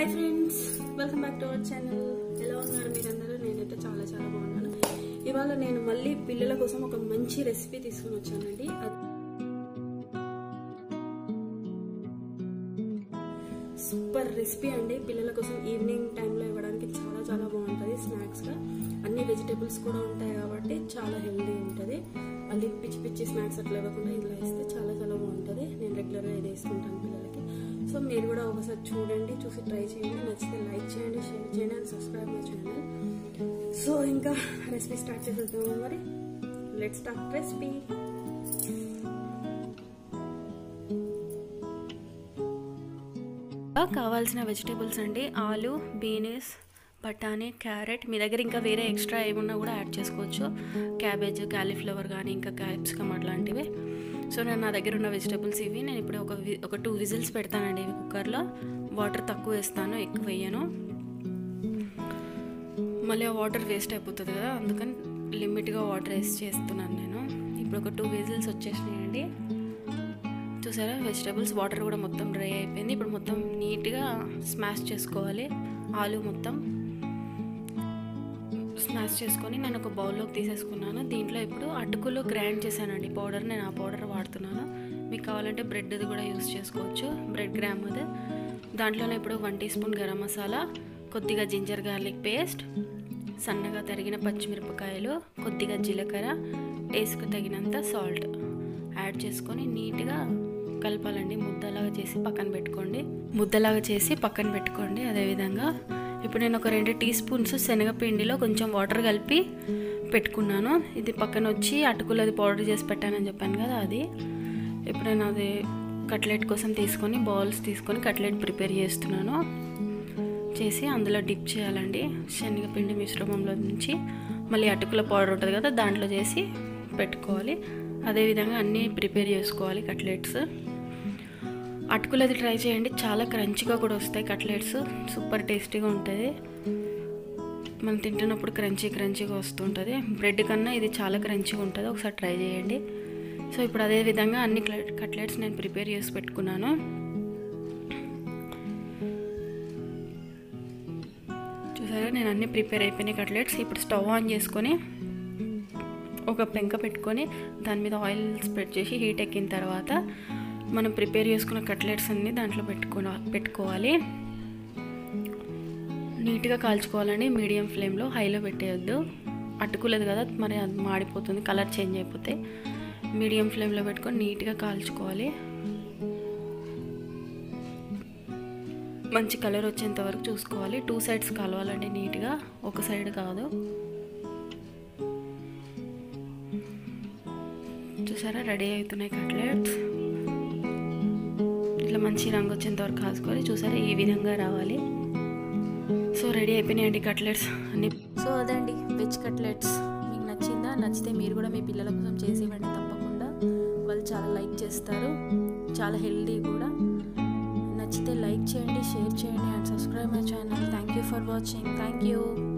hi friends welcome back to our channel ఎలా ఉన్నారు మీరందరూ నేనైతే చాలా చాలా బాగున్నాను ఇవాళ నేను మళ్ళీ పిల్లల కోసం ఒక మంచి రెసిపీ తీసుకుని వచ్చానండి అది సూపర్ రెసిపీ అండి పిల్లల కోసం ఈవినింగ్ టైంలో ఇవ్వడానికి చాలా చాలా బాగుంటుంది స్నాక్స్గా అన్ని వెజిటేబుల్స్ కూడా ఉంటాయి కాబట్టి చాలా హెల్దీ ఉంటుంది మళ్ళీ పిచ్చి పిచ్చి స్నాక్స్ అట్లా ఇవ్వకుండా ఇలా ఇస్తే చాలా చాలా బాగుంటుంది నేను రెగ్యులర్గా ఇది వేసుకుంటాను పిల్లలకి సో మీరు కూడా ఒకసారి చూడండి చూసి ట్రై చేయండి నచ్చితే లైక్ చేయండి షేర్ చేయండి and subscribe my channel so ఇంకా రెసిపీ స్టార్ట్ చేసేద్దాము మరి లెట్ స్టార్ట్ రెసిపీ కావాల్సిన వెజిటేబుల్స్ అండి ఆలు బీనీస్ బఠానీ క్యారెట్ మీ దగ్గర ఇంకా వేరే ఎక్స్ట్రా ఏమున్నా కూడా యాడ్ చేసుకోవచ్చు క్యాబేజ్ క్యాలీఫ్లవర్ కానీ ఇంకా క్యాప్సికమ్ అట్లాంటివి సో నేను నా దగ్గర ఉన్న వెజిటేబుల్స్ ఇవి నేను ఇప్పుడు ఒక ఒక టూ విజిల్స్ పెడతానండి ఇవి కుక్కర్లో వాటర్ తక్కువ వేస్తాను ఎక్కువ వేయను మళ్ళీ ఆ వాటర్ వేస్ట్ అయిపోతుంది కదా అందుకని లిమిట్గా వాటర్ వేస్ట్ చేస్తున్నాను నేను ఇప్పుడు ఒక టూ విజిల్స్ వచ్చేసినాయండి చూసారా వెజిటేబుల్స్ వాటర్ కూడా మొత్తం డ్రై అయిపోయింది ఇప్పుడు మొత్తం నీట్గా స్మాష్ చేసుకోవాలి ఆలు మొత్తం స్మాష్ చేసుకొని నేను ఒక బౌల్లోకి తీసేసుకున్నాను దీంట్లో ఇప్పుడు అటుకులు గ్రైండ్ చేశానండి పౌడర్ నేను ఆ పౌడర్ వాడుతున్నాను మీకు కావాలంటే బ్రెడ్ కూడా యూస్ చేసుకోవచ్చు బ్రెడ్ గ్రామ్ అది దాంట్లోనే ఇప్పుడు one teaspoon garam masala కొద్దిగా జింజర్ గార్లిక్ పేస్ట్ సన్నగా తరిగిన పచ్చిమిరపకాయలు కొద్దిగా జీలకర్ర టేస్ట్కు తగినంత సాల్ట్ యాడ్ చేసుకొని నీట్గా కలపాలండి ముద్దలాగా చేసి పక్కన పెట్టుకోండి ముద్దలాగా చేసి పక్కన పెట్టుకోండి అదేవిధంగా ఇప్పుడు నేను ఒక రెండు టీ స్పూన్స్ శనగపిండిలో కొంచెం వాటర్ కలిపి పెట్టుకున్నాను ఇది పక్కన వచ్చి అటుకులది పౌడర్ చేసి పెట్టానని చెప్పాను కదా అది ఇప్పుడు నేను అది కట్లెట్ కోసం తీసుకొని బౌల్స్ తీసుకొని కట్లెట్ ప్రిపేర్ చేస్తున్నాను చేసి అందులో డిప్ చేయాలండి శనగపిండి మిశ్రమంలో నుంచి మళ్ళీ అటుకుల పౌడర్ ఉంటుంది కదా దాంట్లో చేసి పెట్టుకోవాలి అదేవిధంగా అన్నీ ప్రిపేర్ చేసుకోవాలి కట్లెట్స్ అటుకులది ట్రై చేయండి చాలా క్రంచిగా కూడా వస్తాయి కట్లెట్స్ సూపర్ టేస్టీగా ఉంటుంది మనం తింటున్నప్పుడు క్రంచీ క్రంచీగా వస్తుంటుంది బ్రెడ్ కన్నా ఇది చాలా క్రంచీగా ఉంటుంది ఒకసారి ట్రై చేయండి సో ఇప్పుడు అదే విధంగా అన్ని కట్లెట్స్ నేను ప్రిపేర్ చేసి పెట్టుకున్నాను చూసారా నేను అన్ని ప్రిపేర్ అయిపోయినాయి కట్లెట్స్ ఇప్పుడు స్టవ్ ఆన్ చేసుకొని ఒక పెంక పెట్టుకొని దాని మీద ఆయిల్ స్ప్రెడ్ చేసి హీట్ ఎక్కిన తర్వాత మనం ప్రిపేర్ చేసుకున్న కట్లెట్స్ అన్నీ దాంట్లో పెట్టుకో పెట్టుకోవాలి నీట్గా కాల్చుకోవాలండి మీడియం ఫ్లేమ్లో హైలో పెట్టేయొద్దు అట్టుకోలేదు కదా మరి అది మాడిపోతుంది కలర్ చేంజ్ అయిపోతే మీడియం ఫ్లేమ్లో పెట్టుకొని నీట్గా కాల్చుకోవాలి మంచి కలర్ వచ్చేంత వరకు చూసుకోవాలి టూ సైడ్స్ కలవాలండి నీట్గా ఒక సైడ్ కాదు చూసారా రెడీ అవుతున్నాయి కట్లెట్స్ ఇట్లా మంచి రంగు వచ్చేంత వరకు కాసుకొని చూసారా ఈ విధంగా రావాలి సో రెడీ అయిపోయినాయండి కట్లెట్స్ అన్ని సో అదండి వెజ్ కట్లెట్స్ మీకు నచ్చిందా నచ్చితే మీరు కూడా మీ పిల్లల కోసం చేసి ఇవ్వండి తప్పకుండా వాళ్ళు చాలా లైక్ చేస్తారు చాలా హెల్దీ కూడా నచ్చితే లైక్ చేయండి షేర్ చేయండి and subscribe my channel thank you for watching thank you